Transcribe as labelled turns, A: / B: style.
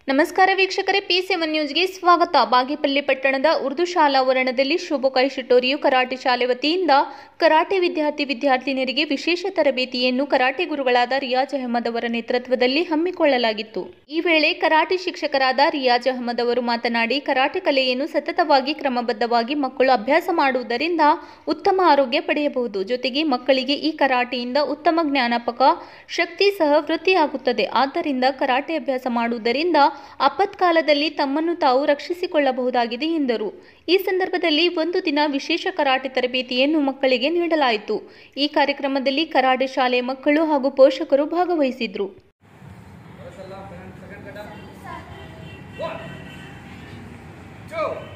A: ನಮಸ್ಕಾರ ವೀಕ್ಷಕರೇ P seven ನ್ಯೂಸ್ಗೆ ಸ್ವಾಗತ ಬಾಗೇಪಲ್ಲಿ ಪಟ್ಟಣದ ಉರ್ದು ಶಾಲಾ ಆವರಣದಲ್ಲಿ ಶೋಭಕಾಯಿ ಶಿಟೋರಿಯು ಕರಾಟೆ ಶಾಲೆ ವತಿಯಿಂದ ಕರಾಟೆ ವಿದ್ಯಾರ್ಥಿ ವಿದ್ಯಾರ್ಥಿನಿಯರಿಗೆ ವಿಶೇಷ ತರಬೇತಿಯನ್ನು ಕರಾಟೆ ಗುರುಗಳಾದ ರಿಯಾಜ್ ಅಹಮದ್ ಅವರ ನೇತೃತ್ವದಲ್ಲಿ ಹಮ್ಮಿಕೊಳ್ಳಲಾಗಿತ್ತು ಈ ವೇಳೆ ಕರಾಟೆ ಶಿಕ್ಷಕರಾದ ರಿಯಾಜ್ ಅಹಮದ್ ಅವರು ಮಾತನಾಡಿ ಕರಾಟೆ ಕಲೆಯನ್ನು ಸತತವಾಗಿ ಕ್ರಮಬದ್ಧವಾಗಿ ಮಕ್ಕಳು ಅಭ್ಯಾಸ ಮಾಡುವುದರಿಂದ ಉತ್ತಮ ಆರೋಗ್ಯ ಪಡೆಯಬಹುದು ಜೊತೆಗೆ ಮಕ್ಕಳಿಗೆ ಈ ಕರಾಟೆಯಿಂದ ಉತ್ತಮ ಜ್ಞಾನಾಪಕ ಶಕ್ತಿ ಸಹ ವೃದ್ಧಿಯಾಗುತ್ತದೆ ಆದ್ದರಿಂದ ಕರಾಟೆ ಅಭ್ಯಾಸ ಮಾಡುವುದರಿಂದ ಆಪತ್ಕಾಲದಲ್ಲಿ ತಮ್ಮನ್ನು ತಾವು ರಕ್ಷಿಸಿಕೊಳ್ಳಬಹುದಾಗಿದೆ ಎಂದರು ಈ ಸಂದರ್ಭದಲ್ಲಿ ಒಂದು ದಿನ ವಿಶೇಷ ಕರಾಟೆ ತರಬೇತಿಯನ್ನು ಮಕ್ಕಳಿಗೆ ನೀಡಲಾಯಿತು ಈ ಕಾರ್ಯಕ್ರಮದಲ್ಲಿ ಕರಾಟೆ ಶಾಲೆ ಮಕ್ಕಳು ಹಾಗೂ ಪೋಷಕರು ಭಾಗವಹಿಸಿದ್ರು
B: One, two,